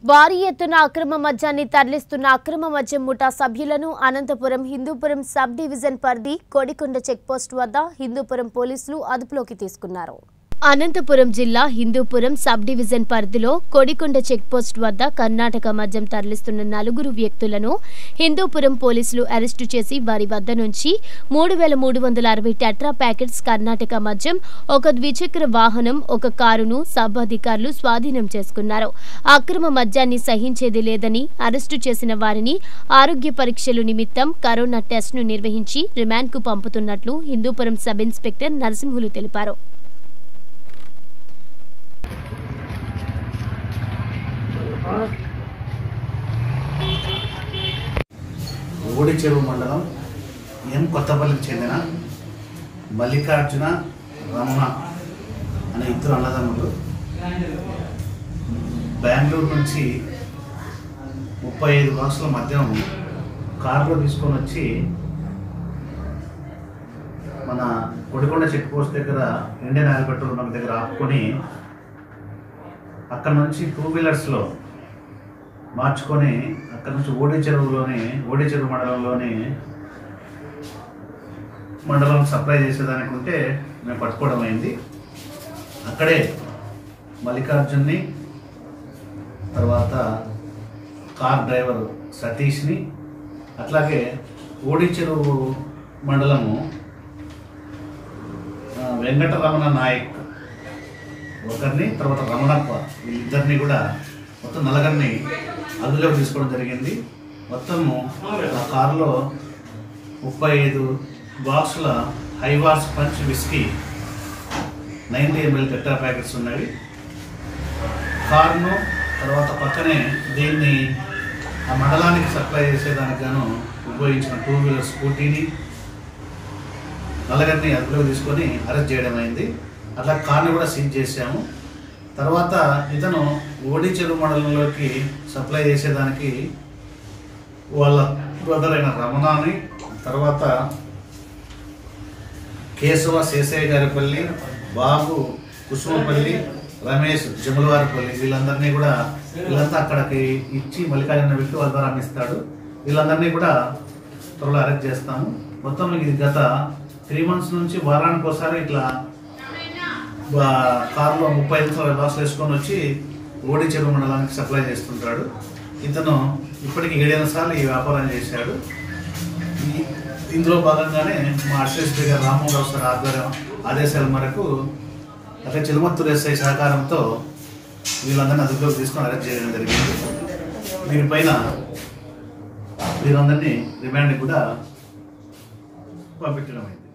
భారీ ఎత్తున అక్రమ మద్యాన్ని తరలిస్తున్న అక్రమ మద్యం ముఠా సభ్యులను అనంతపురం హిందూపురం సబ్ డివిజన్ పరిధి కోడికొండ చెక్పోస్ట్ వద్ద హిందూపురం పోలీసులు అదుపులోకి తీసుకున్నారు అనంతపురం జిల్లా హిందూపురం సబ్ డివిజన్ పరిధిలో కోడికొండ చెక్పోస్ట్ వద్ద కర్ణాటక మద్యం తరలిస్తున్న నలుగురు వ్యక్తులను హిందూపురం పోలీసులు అరెస్టు చేసి వారి వద్ద నుంచి మూడు వేల మూడు వందల అరవై టెట్రా ప్యాకెట్స్ కర్ణాటక మద్యం ఒక ద్విచక్ర వాహనం ఒక కారును సబ్ అధికారులు స్వాధీనం చేసుకున్నారు అక్రమ మద్యాన్ని సహించేది లేదని అరెస్టు చేసిన వారిని ఆరోగ్య పరీక్షలు నిమిత్తం కరోనా టెస్ట్ను నిర్వహించి రిమాండ్కు పంపుతున్నట్లు హిందూపురం సబ్ ఇన్స్పెక్టర్ నరసింహులు తెలిపారు ఓడి చెరువు మండలం ఎం కొత్తపల్లికి చెందిన మల్లికార్జున రమణ అనే ఇద్దరు అన్నదమ్ములు బెంగళూరు నుంచి ముప్పై ఐదు బాక్సుల మద్యం కారులో తీసుకొని వచ్చి మన కొడికొండ చెక్ పోస్ట్ దగ్గర ఇండియన్ ఆయిల్ పెట్రోల్ బంక్ దగ్గర ఆపుకొని అక్కడ నుంచి టూ వీలర్స్లో మార్చుకొని అక్కడ నుంచి ఓడి చెరువులోని ఓడి చెరువు మండలంలోని మండలం సప్లై చేసేదానికి ఉంటే మేము పట్టుకోవడం అయింది అక్కడే మల్లికార్జున్ని తర్వాత కార్ డ్రైవర్ సతీష్ని అట్లాగే ఓడి చెరువు మండలము ఆ, వెంకటరమణ నాయక్ ఒకరిని తర్వాత రమణప్ప వీళ్ళిద్దరిని కూడా మొత్తం నలుగురిని అదుపులోకి తీసుకోవడం జరిగింది మొత్తము ఆ కారులో ముప్పై ఐదు బాక్సుల Haywards punch whisky ninety ML tetra packets ఉన్నవి కారును తర్వాత పక్కనే దీన్ని ఆ మండలానికి సప్లై చేసేదానికి గాను ఉపయోగించిన టూ వీలర్ స్కూటీని నల్లగరిని అదుపులోకి తీసుకొని అరెస్ట్ చేయడం అయింది అట్లా కార్ని కూడా సీజ్ చేశాము తర్వాత ఇతను ఓడి చెరువు మండలంలోకి సప్లై చేసేదానికి వాళ్ళ బ్రదర్ అయిన రమణాని తర్వాత కేశవ శేషయ్య గారిపల్లి బాబు కుసుమపల్లి రమేష్ జములవారిపల్లి వీళ్ళందరినీ కూడా వీళ్ళంతా అక్కడికి ఇచ్చి మల్లికార్జున వ్యక్తి వాళ్ళ ద్వారా అమ్మిస్తాడు వీళ్ళందరినీ కూడా త్వరలో అరెస్ట్ చేస్తాము మొత్తం ఇది గత త్రీ మంత్స్ నుంచి వారానికి ఒకసారి ఇట్లా బా- కారులో ముప్పై ఐదు వందల బాక్సులు వేసుకొని వచ్చి ఓడి చెరువు మండలానికి సప్లై చేస్తుంటాడు ఇతను ఇప్పటికి ఏడైనా సార్లు ఈ వ్యాపారం చేశాడు ఈ- ఇందులో భాగంగానే మా అసిస్టెంట్ గారు రామ్మోహన్ రావు సార్ ఆధ్వర్యం ఆదేశాల మేరకు అట్లా చిలుమత్తూరు ఎస్ఐ సహకారంతో వీళ్ళందరినీ అదుపులోకి తీసుకొని అరెస్ట్ చేయడం జరిగింది దీనిపైన వీరందరినీ రిమాండ్ కూడా పంపించడం అయింది